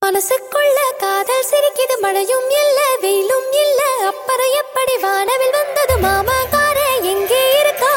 மனசுக்குள்ள காதல் சிரிக்குது மழையும் இல்ல வெயிலும் இல்ல அப்புறம் எப்படி வானவில் வந்தது மாமாக்காரே எங்கே இருக்கா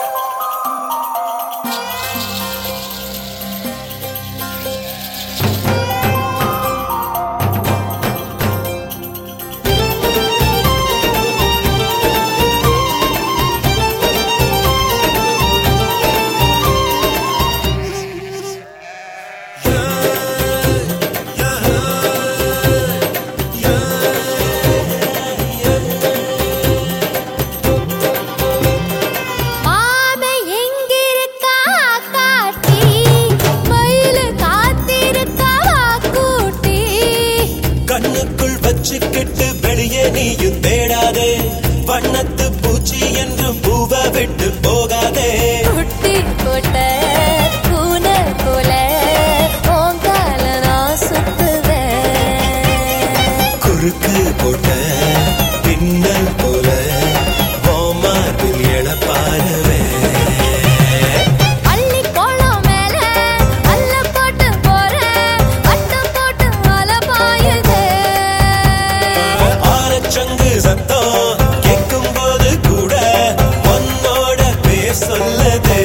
மாமே எங்கிருக்கா காட்டி மயிலு காத்திருக்கா கூட்டி கண்ணுக்குள் வச்சுக்கிட்டு வெளியே நீயும் தேடாதே வண்ணத்து பூச்சி என்றும் பூவ விட்டு போகாதே குட்டி போட்ட பூனை போல ஓங்கால நான் சுத்துவேன் குறுக்கு போட்ட பின்னல் போல ஓமார்பில் எழப்பாருவே அள்ளி கோலம் மேல அல்ல போட்டு போறேன் வட்டம் போட்டு அலை பாயுதே ஆரச்சங்கு சத்தம் கேட்கும் போது கூட உன்னோட பேர் சொல்லுதே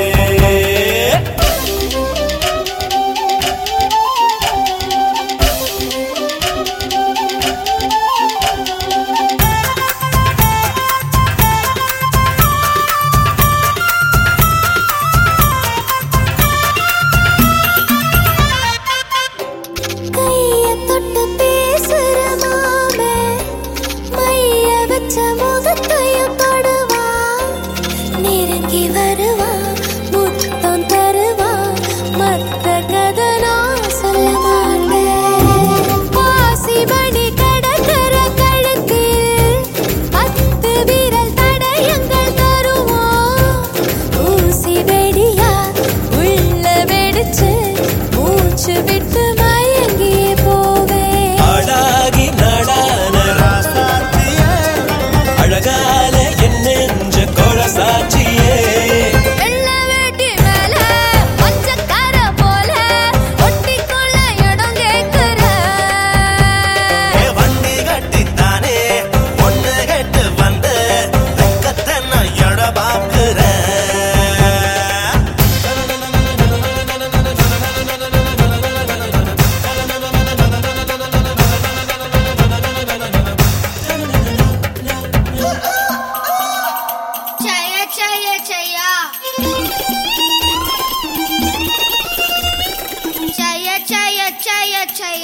கைய தொட்டு பேசுற மாமே மைய வச்ச முகத்தையும் தொடுவா நெருங்கி வருவா முத்தம் தருவா மத்த கதை நான் சொல்ல மாட்டேன் பாசிபடி கடற்கர கழுத்தில் பத்து விரல் தடயங்கள் தருவோம் ஊசி வெடியா உள்ள வெடிச்சு மூச்சு விட்டு மயங்கியே போவேன் அழாகி நடான ராசாத்தியே அழகால என் நெஞ்ச கொழசாட்சியே வெள்ள வேட்டி மேல மஞ்சக்கார போல ஒட்டிக்கொள்ள இடம் கேக்குற வண்டி கட்டித்தானே ஒண்ணு கட்டு வந்து வெக்கத்தை நான் எட பாக்குறேன் జయ జయ జయ జయ జయ జయ జయ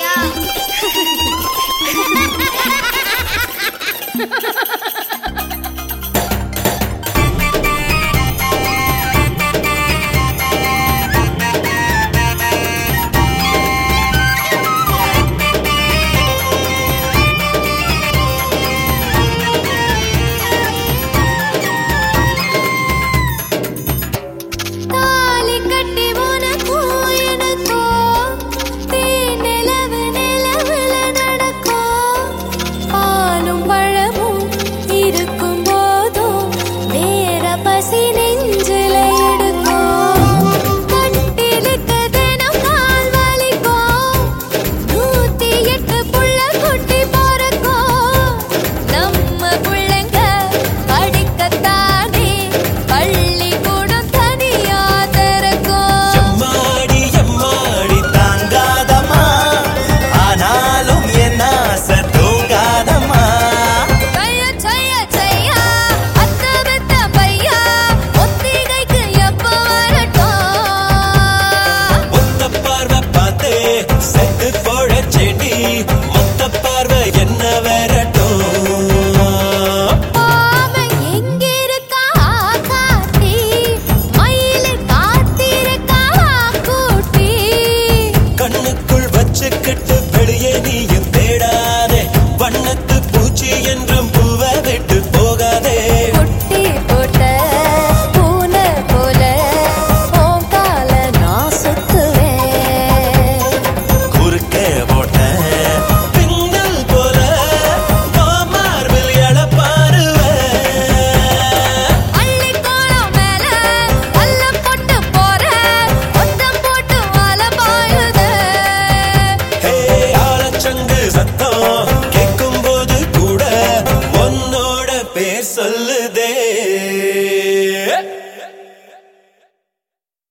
தாலி கட்டி உனக்கும் எனக்கும் தேன் நிலவு நிலவுல நடக்கும் பாலும் பழமும் இருக்கும் போதும் வேற பசி நெஞ்சில எடுக்கும் கட்டிலுக்கு தினம் கால் வலிக்கும் நூத்தி எட்டு புள்ள குட்டி பிறக்கும் நம்ம புள்ளைங்க படிக்கத்தானே பள்ளிக்கூடம் தனியா திறக்கும் எம்மாடி எம்மாடி தாங்காதம்மா ஆனாலும் என் ஆசை தூங்காதம்மா கைய செய்ய செய்யா அத்த பெத்த பையா ஒத்திகைக்கு எப்ப வரட்டும் ஒத்த பார்வை பார்த்தே செத்து போட செடி மொத்த பார்வை என்ன வரட்டும் பாவை எங்கிருக்கா காட்டி மயிலு காத்திருக்கா கூட்டி கண்ணுக்குள் வச்சுக்கிட்டு வெளியே நீயும் தேடாதே வண்ணத்து பூச்சி என்றும் பூவை விட்டு போகாதே குட்டி போட்ட பூனை போல ஓங்கால நான் சுத்துவேன் குறுக்கே போட்ட பேர் சொல்லுதே